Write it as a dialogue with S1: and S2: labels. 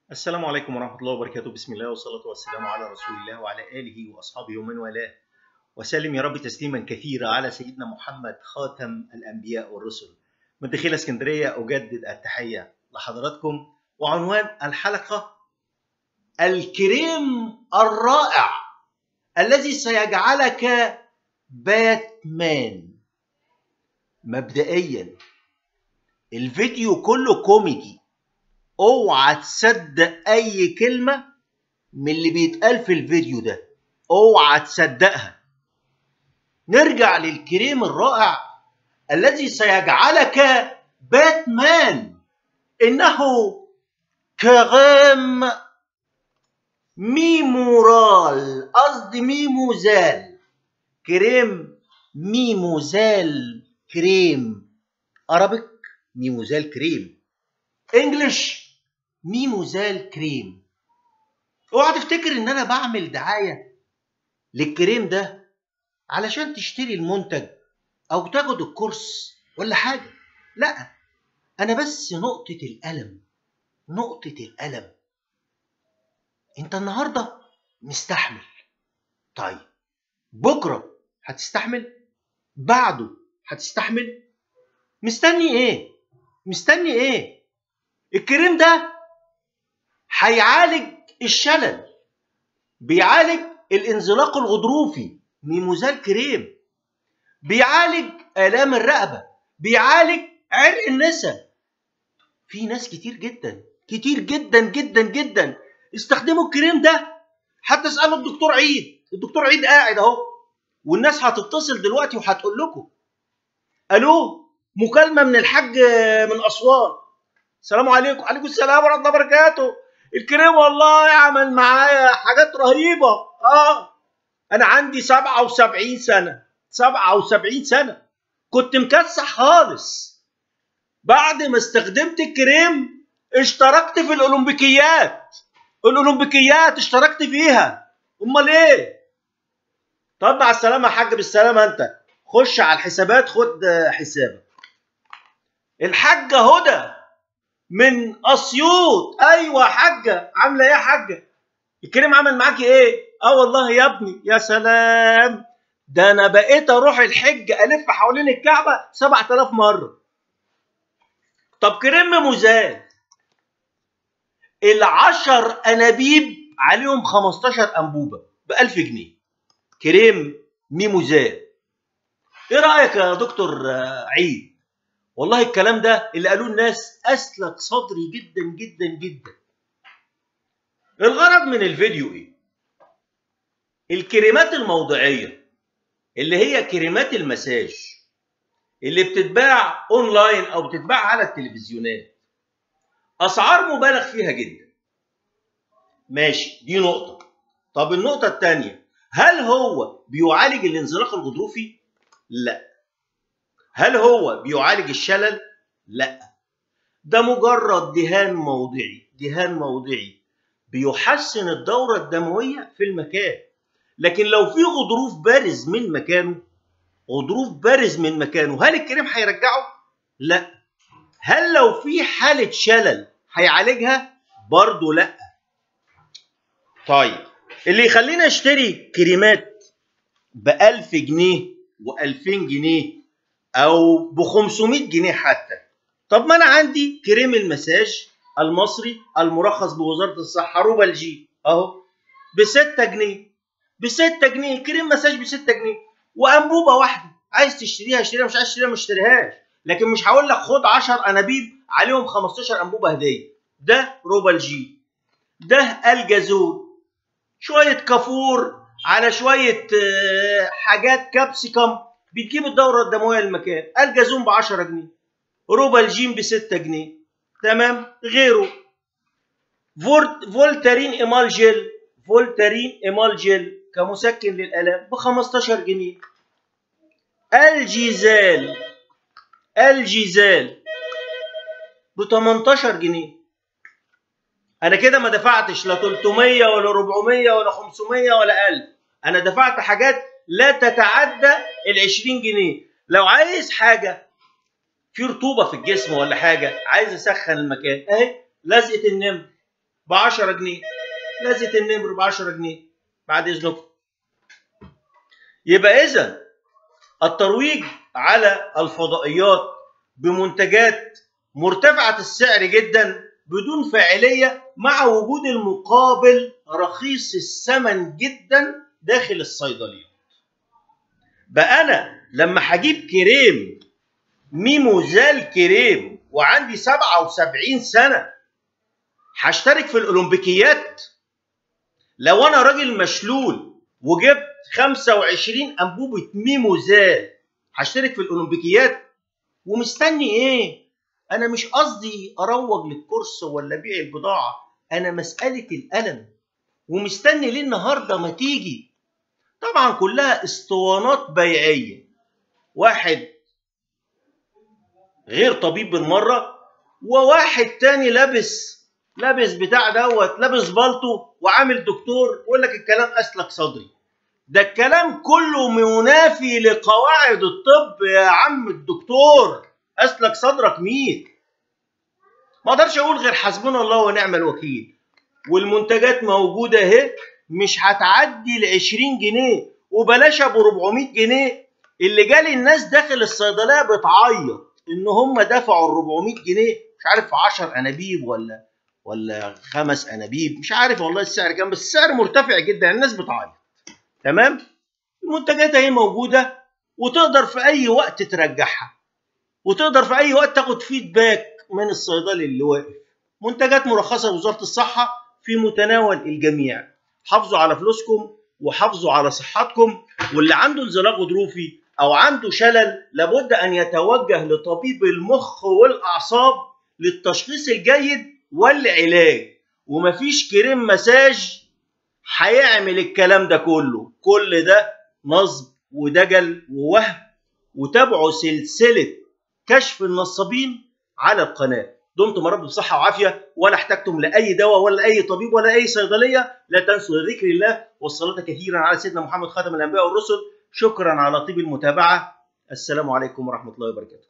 S1: السلام عليكم ورحمة الله وبركاته بسم الله والصلاة والسلام على رسول الله وعلى آله وأصحابه ومن والاه وسلم يا رب تسليما كثيرا على سيدنا محمد خاتم الأنبياء والرسل من داخل اسكندرية أجدد التحية لحضراتكم وعنوان الحلقة الكريم الرائع الذي سيجعلك باتمان مبدئيا الفيديو كله كوميدي اوعى تصدق اي كلمه من اللي بيتقال في الفيديو ده اوعى تصدقها نرجع للكريم الرائع الذي سيجعلك باتمان انه كريم ميمورال قصدي ميموزال كريم ميموزال كريم ارابيك ميموزال كريم انجلش ميموزال كريم اوعى تفتكر ان انا بعمل دعايه للكريم ده علشان تشتري المنتج او تاخد الكورس ولا حاجه لا انا بس نقطه الالم نقطه الالم انت النهارده مستحمل طيب بكره هتستحمل بعده هتستحمل مستني ايه مستني ايه الكريم ده هيعالج الشلل بيعالج الانزلاق الغضروفي ميموزال كريم بيعالج الام الرقبه بيعالج عرق النسا في ناس كتير جدا كتير جدا جدا جدا استخدموا الكريم ده حتى اسالوا الدكتور عيد الدكتور عيد قاعد اهو والناس هتتصل دلوقتي وهتقول لكم الو مكالمه من الحاج من اسوان السلام عليكم وعليكم السلام ورحمه الله وبركاته الكريم والله يعمل معايا حاجات رهيبه اه انا عندي 77 سنه 77 سنه كنت مكسح خالص بعد ما استخدمت الكريم اشتركت في الاولمبيكيات الاولمبيكيات اشتركت فيها امال ايه طب مع السلامه يا حاج بالسلامه انت خش على الحسابات خد حسابك الحاجه هدى من اسيوط ايوه حاجه عامله ايه يا حاجه الكريم عمل معاكي ايه اه والله يا ابني يا سلام ده انا بقيت اروح الحج الف حوالين الكعبه 7000 مره طب كريم مزال العشر انابيب عليهم 15 انبوبه ب 1000 جنيه كريم ميموزال ايه رايك يا دكتور عيد والله الكلام ده اللي قالوه الناس اسلك صدري جدا جدا جدا الغرض من الفيديو ايه الكريمات الموضعيه اللي هي كريمات المساج اللي بتتباع اونلاين او بتتباع على التلفزيونات اسعار مبالغ فيها جدا ماشي دي نقطه طب النقطه الثانيه هل هو بيعالج الانزلاق الغضروفي لا هل هو بيعالج الشلل؟ لا ده مجرد دهان موضعي دهان موضعي بيحسن الدورة الدموية في المكان لكن لو في غضروف بارز من مكانه غضروف بارز من مكانه هل الكريم هيرجعه؟ لا هل لو في حالة شلل هيعالجها؟ برضه لا طيب اللي يخلينا اشتري كريمات ب 1000 جنيه و2000 جنيه او ب 500 جنيه حتى طب ما انا عندي كريم المساج المصري المرخص بوزاره الصحه روبال جي اهو ب 6 جنيه ب 6 جنيه كريم مساج ب 6 جنيه وانبوبه واحده عايز تشتريها اشتريها مش عايز تشتريها ما اشتريهاش لكن مش هقول لك خد 10 انابيب عليهم 15 انبوبه هديه ده روبال جي ده الجازول شويه كافور على شويه حاجات كابسيكم بتجيب الدورة الدموية للمكان الجازون ب 10 جنيه روبا الجيم ب 6 جنيه تمام غيره فولت فولتارين ايمال جل فولتارين ايمال جل كمسكن للالام ب 15 جنيه الجيزال الجيزال ب 18 جنيه انا كده ما دفعتش لا 300 ولا 400 ولا 500 ولا 1000 انا دفعت حاجات لا تتعدى ال 20 جنيه لو عايز حاجه في رطوبه في الجسم ولا حاجه عايز اسخن المكان اهي لزقه النمر ب 10 جنيه لازة النمر ب 10 جنيه بعد اذنكم يبقى اذا الترويج على الفضائيات بمنتجات مرتفعة السعر جدا بدون فاعلية مع وجود المقابل رخيص الثمن جدا داخل الصيدليات بقى انا لما هجيب كريم ميموزال كريم وعندي 77 سنة هشترك في الأولمبيكيات لو أنا راجل مشلول وجبت 25 أنبوبة ميموزال هشترك في الأولمبيكيات ومستني إيه؟ أنا مش قصدي أروج للكورس ولا أبيع البضاعة أنا مسألة الألم ومستني ليه النهاردة ما تيجي طبعا كلها اسطوانات بيعية واحد غير طبيب بالمره وواحد تاني لابس لابس بتاع دوت لابس بالطو وعامل دكتور يقول لك الكلام اسلك صدري ده الكلام كله منافي لقواعد الطب يا عم الدكتور اسلك صدرك مين ما اقدرش اقول غير حسبنا الله ونعم الوكيل والمنتجات موجوده اهي مش هتعدي ال 20 جنيه وبلاش ابو 400 جنيه اللي جالي الناس داخل الصيدليه بتعيط ان هم دفعوا ال 400 جنيه مش عارف في 10 انابيب ولا ولا خمس انابيب مش عارف والله السعر كام بس السعر مرتفع جدا الناس بتعيط تمام المنتجات اهي موجوده وتقدر في اي وقت ترجعها وتقدر في اي وقت تاخد فيدباك من الصيدلي اللي واقف منتجات مرخصه بوزاره الصحه في متناول الجميع حافظوا على فلوسكم وحافظوا على صحتكم واللي عنده انزلاق غضروفي او عنده شلل لابد ان يتوجه لطبيب المخ والاعصاب للتشخيص الجيد والعلاج ومفيش كريم مساج هيعمل الكلام ده كله كل ده نصب ودجل ووهم وتابعوا سلسله كشف النصابين على القناه دمتم رب بصحه وعافيه ولا احتجتم لاي دواء ولا اي طبيب ولا اي صيدليه لا تنسوا ذكر الله والصلاه كثيرا على سيدنا محمد خاتم الانبياء والرسل شكرا على طيب المتابعه السلام عليكم ورحمه الله وبركاته